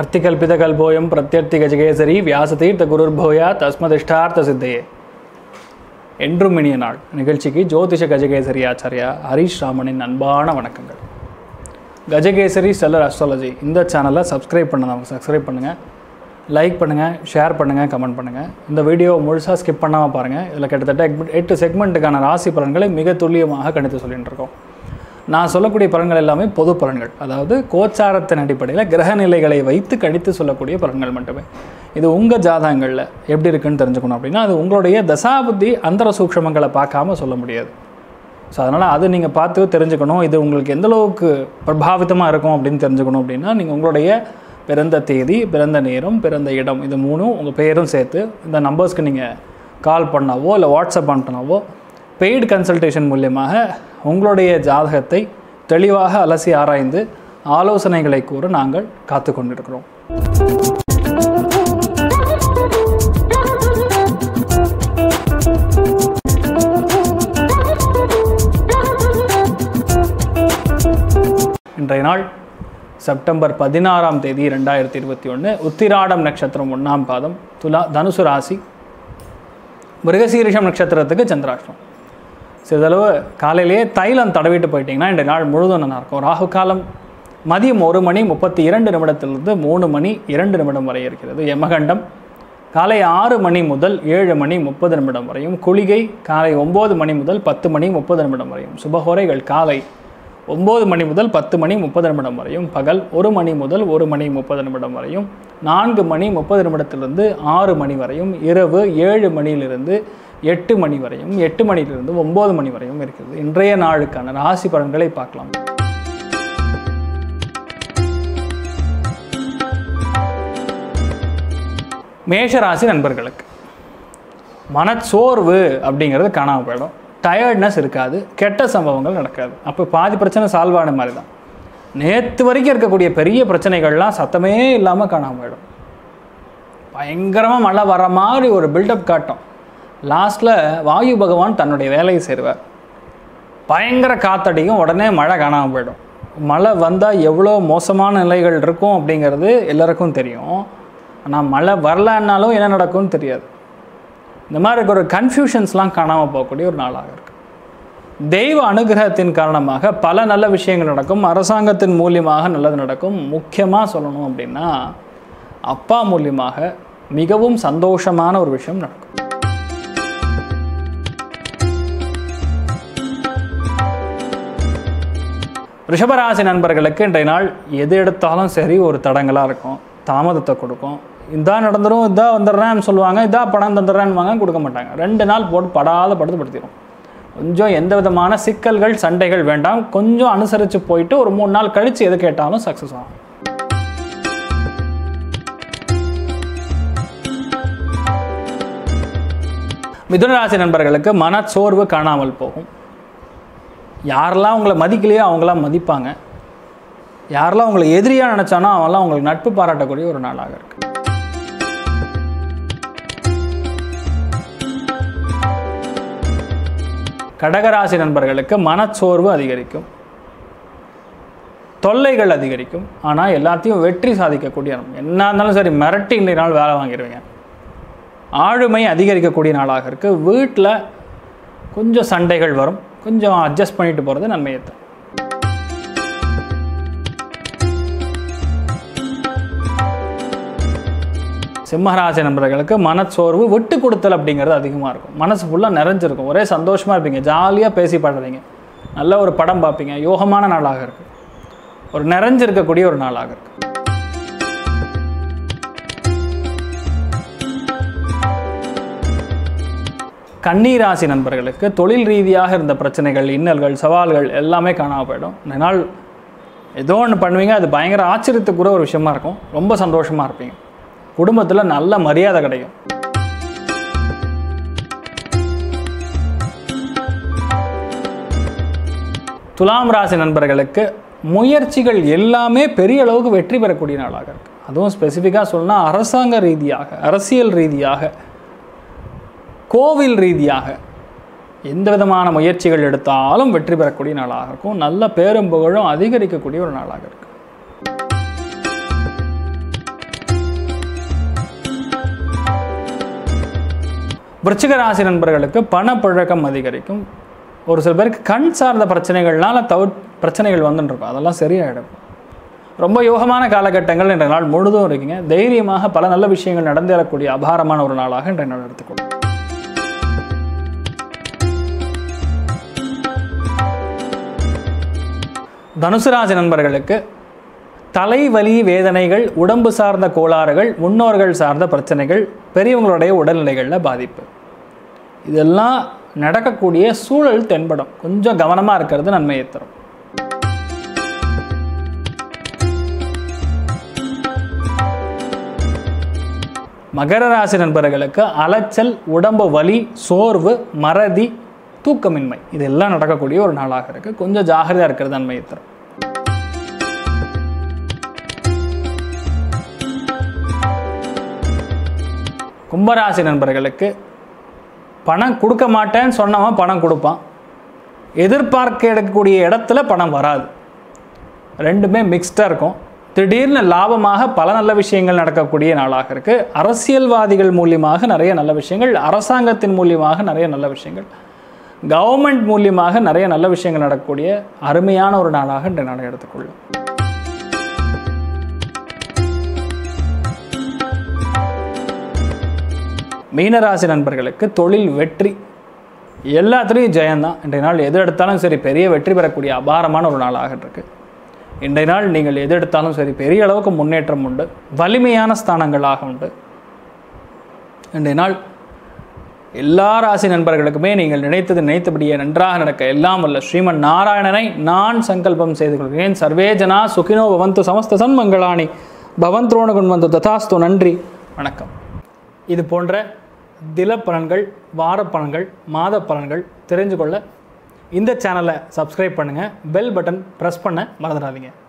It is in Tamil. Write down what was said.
அர்த்திகல்பிதகல்போயம் பிரத்யர்த்தி கஜகேசரி வியாசதீர்த்த குருர்போயா தஸ்மதிஷ்டார்த்த சித்தையே என்றும் இனிய நாள் நிகழ்ச்சிக்கு ஜோதிஷ கஜகேசரி ஆச்சாரியா ஹரீஷ் ராமனின் அன்பான வணக்கங்கள் கஜகேசரி செல்லர் அஸ்ட்ராலஜி இந்த சேனலை சப்ஸ்கிரைப் பண்ணாதவங்க சப்ஸ்கிரைப் பண்ணுங்கள் லைக் பண்ணுங்கள் ஷேர் பண்ணுங்கள் கமெண்ட் பண்ணுங்கள் இந்த வீடியோ முழுசாக ஸ்கிப் பண்ணாமல் பாருங்கள் இதில் கிட்டத்தட்ட எட்- எட்டு செக்மெண்ட்டுக்கான ராசி பலன்களை மிக துல்லியமாக கணித்து சொல்லிட்டு இருக்கோம் நான் சொல்லக்கூடிய பலன்கள் எல்லாமே பொது பலன்கள் அதாவது கோச்சாரத்தின் அடிப்படையில் கிரக நிலைகளை வைத்து கணித்து சொல்லக்கூடிய பலன்கள் மட்டுமே இது உங்கள் ஜாதகங்களில் எப்படி இருக்குன்னு தெரிஞ்சுக்கணும் அப்படின்னா அது உங்களுடைய தசாபுத்தி அந்தர சூக்ஷமங்களை பார்க்காம சொல்ல முடியாது ஸோ அதனால் அது நீங்கள் பார்த்து தெரிஞ்சுக்கணும் இது உங்களுக்கு எந்த அளவுக்கு பிரபாவிதமாக இருக்கும் அப்படின்னு தெரிஞ்சுக்கணும் அப்படின்னா நீங்கள் உங்களுடைய பிறந்த தேதி பிறந்த நேரம் பிறந்த இடம் இது மூணும் உங்கள் பேரும் சேர்த்து இந்த நம்பர்ஸ்க்கு நீங்கள் கால் பண்ணாவோ இல்லை வாட்ஸ்அப் அனுப்பினாவோ பெய்டு கன்சல்டேஷன் மூலியமாக உங்களுடைய ஜாதகத்தை தெளிவாக அலசி ஆராய்ந்து ஆலோசனைகளை கூற நாங்கள் காத்து கொண்டிருக்கிறோம் இன்றைய நாள் செப்டம்பர் பதினாறாம் தேதி ரெண்டாயிரத்தி இருபத்தி ஒன்று உத்திராடம் நட்சத்திரம் ஒன்றாம் பாதம் துலா தனுசு ராசி மிருகசீரிஷம் நட்சத்திரத்துக்கு சந்திராஷ்டம் சிறிதளவு காலையிலேயே தைலம் தடவிட்டு போயிட்டீங்கன்னா இன்றைய நாள் முழுதும் நல்லா இருக்கும் ராகு காலம் மதியம் ஒரு மணி முப்பத்தி இரண்டு நிமிடத்திலிருந்து மூணு மணி இரண்டு நிமிடம் வரை இருக்கிறது யமகண்டம் காலை ஆறு மணி முதல் ஏழு மணி முப்பது நிமிடம் வரையும் குளிகை காலை ஒம்பது மணி முதல் பத்து மணி முப்பது நிமிடம் வரையும் சுபஹோரைகள் காலை ஒம்பது மணி முதல் பத்து மணி முப்பது நிமிடம் வரையும் பகல் ஒரு மணி முதல் ஒரு மணி முப்பது நிமிடம் வரையும் நான்கு மணி முப்பது நிமிடத்திலிருந்து ஆறு மணி வரையும் இரவு ஏழு மணியிலிருந்து எட்டு மணி வரையும் எட்டு மணியிலிருந்து ஒம்பது மணி வரையும் இருக்கிறது இன்றைய நாளுக்கான ராசி பலன்களை பார்க்கலாம் மேஷராசி நண்பர்களுக்கு மனச்சோர்வு அப்படிங்கிறது காணாமல் போயிடும் டயர்ட்னஸ் இருக்காது கெட்ட சம்பவங்கள் நடக்காது அப்போ பாதி பிரச்சனை சால்வ் ஆன மாதிரி தான் நேற்று வரைக்கும் இருக்கக்கூடிய பெரிய பிரச்சனைகள்லாம் சத்தமே இல்லாமல் காணாமல் போயிடும் பயங்கரமாக மழை வர மாதிரி ஒரு பில்டப் காட்டும் லாஸ்ட்டில் வாயு பகவான் தன்னுடைய வேலையை சேருவார் பயங்கர காத்தடிக்கும் உடனே மழை காணாமல் போயிடும் மழை வந்தால் எவ்வளோ மோசமான நிலைகள் இருக்கும் அப்படிங்கிறது எல்லாருக்கும் தெரியும் ஆனால் மழை வரலன்னாலும் என்ன நடக்கும்னு தெரியாது இந்த மாதிரி இருக்க ஒரு கன்ஃபியூஷன்ஸ்லாம் காணாமல் போகக்கூடிய ஒரு நாளாக இருக்கு தெய்வ அனுகிரகத்தின் காரணமாக பல நல்ல விஷயங்கள் நடக்கும் அரசாங்கத்தின் மூலியமாக நல்லது நடக்கும் முக்கியமாக சொல்லணும் அப்படின்னா அப்பா மூலியமாக மிகவும் சந்தோஷமான ஒரு விஷயம் நடக்கும் ரிஷபராசி நண்பர்களுக்கு இன்றைய நாள் எது எடுத்தாலும் சரி ஒரு தடங்களாக இருக்கும் தாமதத்தை கொடுக்கும் இதா நடந்துரும் இதா வந்துடுறேன்னு சொல்லுவாங்க இதா பணம் தந்துடுறேன்னு வாங்க கொடுக்க மாட்டாங்க ரெண்டு நாள் போட்டு படாத படுத்து படுத்திடும் கொஞ்சம் எந்த விதமான சிக்கல்கள் சண்டைகள் வேண்டாம் கொஞ்சம் அனுசரித்து போயிட்டு ஒரு மூணு நாள் கழித்து எது கேட்டாலும் சக்ஸஸ் ஆகும் மிதுனராசி நண்பர்களுக்கு மனச்சோர்வு காணாமல் போகும் யாரெல்லாம் உங்களை மதிக்கலையோ அவங்களாம் மதிப்பாங்க யாரெல்லாம் உங்களை எதிரியாக நினச்சானோ அவன்லாம் உங்களுக்கு நட்பு பாராட்டக்கூடிய ஒரு நாளாக இருக்கு கடகராசி நண்பர்களுக்கு மனச்சோர்வு அதிகரிக்கும் தொல்லைகள் அதிகரிக்கும் ஆனால் எல்லாத்தையும் வெற்றி சாதிக்கக்கூடிய நாள். என்ன இருந்தாலும் சரி மிரட்டி இன்றைய நாள் வேலை வாங்கிடுவீங்க ஆளுமை அதிகரிக்கக்கூடிய நாளாக இருக்குது வீட்டில் கொஞ்சம் சண்டைகள் வரும் கொஞ்சம் அட்ஜஸ்ட் பண்ணிட்டு போகிறது நன்மையை தரும் சிம்மராசி நண்பர்களுக்கு மனச்சோர்வு விட்டு கொடுத்தல் அப்படிங்கிறது அதிகமாக இருக்கும் மனசு ஃபுல்லாக நிறைஞ்சிருக்கும் ஒரே சந்தோஷமாக இருப்பீங்க ஜாலியாக பேசி பாடுறீங்க நல்ல ஒரு படம் பார்ப்பீங்க யோகமான நாளாக இருக்குது ஒரு நிறைஞ்சிருக்கக்கூடிய ஒரு நாளாக இருக்குது கன்னிராசி நண்பர்களுக்கு தொழில் ரீதியாக இருந்த பிரச்சனைகள் இன்னல்கள் சவால்கள் எல்லாமே காணாமல் போயிடும் இந்த நாள் ஏதோ ஒன்று பண்ணுவீங்க அது பயங்கர ஆச்சரியத்துக்குற ஒரு விஷயமா இருக்கும் ரொம்ப சந்தோஷமாக இருப்பீங்க குடும்பத்தில் நல்ல மரியாதை கிடைக்கும் துலாம் ராசி நண்பர்களுக்கு முயற்சிகள் எல்லாமே பெரிய அளவுக்கு வெற்றி பெறக்கூடிய நாளாக இருக்கு அதுவும் ஸ்பெசிஃபிக்காக சொல்லணும்னா அரசாங்க ரீதியாக அரசியல் ரீதியாக கோவில் ரீதியாக எந்த விதமான முயற்சிகள் எடுத்தாலும் வெற்றி பெறக்கூடிய நாளாக இருக்கும் நல்ல பேரும் புகழும் அதிகரிக்கக்கூடிய ஒரு நாளாக இருக்கு விருச்சிக ராசி நண்பர்களுக்கு பணப்புழக்கம் அதிகரிக்கும் ஒரு சில பேருக்கு கண் சார்ந்த பிரச்சனைகள்னால தவிர பிரச்சனைகள் வந்துட்டு இருக்கும் அதெல்லாம் சரியாயிடும் ரொம்ப யோகமான காலகட்டங்கள் இன்றைய நாள் முழுதும் இருக்கீங்க தைரியமாக பல நல்ல விஷயங்கள் நடந்தேறக்கூடிய அபாரமான ஒரு நாளாக இன்றைய நாள் எடுத்துக்கொள்ளும் தனுசு ராசி நண்பர்களுக்கு தலைவலி வேதனைகள் உடம்பு சார்ந்த கோளாறுகள் முன்னோர்கள் சார்ந்த பிரச்சனைகள் பெரியவங்களுடைய உடல்நிலைகளில் பாதிப்பு இதெல்லாம் நடக்கக்கூடிய சூழல் தென்படும் கொஞ்சம் கவனமாக இருக்கிறது நன்மையை தரும் மகர ராசி நண்பர்களுக்கு அலைச்சல் உடம்பு வலி சோர்வு மறதி தூக்கமின்மை இதெல்லாம் நடக்கக்கூடிய ஒரு நாளாக இருக்குது கொஞ்சம் ஜாகிரதையாக இருக்கிறது நன்மையை தரும் கும்பராசி நண்பர்களுக்கு பணம் கொடுக்க மாட்டேன்னு சொன்னவன் பணம் கொடுப்பான் எதிர்பார்க்க எடுக்கக்கூடிய இடத்துல பணம் வராது ரெண்டுமே மிக்ஸ்டாக இருக்கும் திடீர்னு லாபமாக பல நல்ல விஷயங்கள் நடக்கக்கூடிய நாளாக இருக்குது அரசியல்வாதிகள் மூலியமாக நிறைய நல்ல விஷயங்கள் அரசாங்கத்தின் மூலியமாக நிறைய நல்ல விஷயங்கள் கவர்மெண்ட் மூலியமாக நிறைய நல்ல விஷயங்கள் நடக்கக்கூடிய அருமையான ஒரு நாளாக இந்த நாளை எடுத்துக்கொள்ளும் மீனராசி நண்பர்களுக்கு தொழில் வெற்றி எல்லாத்துலேயும் ஜெயம்தான் இன்றைய நாள் எது எடுத்தாலும் சரி பெரிய வெற்றி பெறக்கூடிய அபாரமான ஒரு நாளாக இருக்கு இன்றைய நாள் நீங்கள் எது எடுத்தாலும் சரி பெரிய அளவுக்கு முன்னேற்றம் உண்டு வலிமையான ஸ்தானங்களாக உண்டு இன்றைய நாள் எல்லா ராசி நண்பர்களுக்குமே நீங்கள் நினைத்தது நினைத்தபடியே நன்றாக நடக்க எல்லாம் வல்ல ஸ்ரீமன் நாராயணனை நான் சங்கல்பம் செய்து கொள்கிறேன் சர்வே ஜனா சுகினோ பவந்து சமஸ்த சன்மங்களானி பவந்த்ரோண குண்வந்து ததாஸ்து நன்றி வணக்கம் இது போன்ற தில பலன்கள் வார பலன்கள் மாத பலன்கள் தெரிஞ்சு கொள்ள இந்த சேனலை சப்ஸ்கிரைப் பண்ணுங்கள் பெல் பட்டன் ப்ரெஸ் பண்ண மறந்துடாதீங்க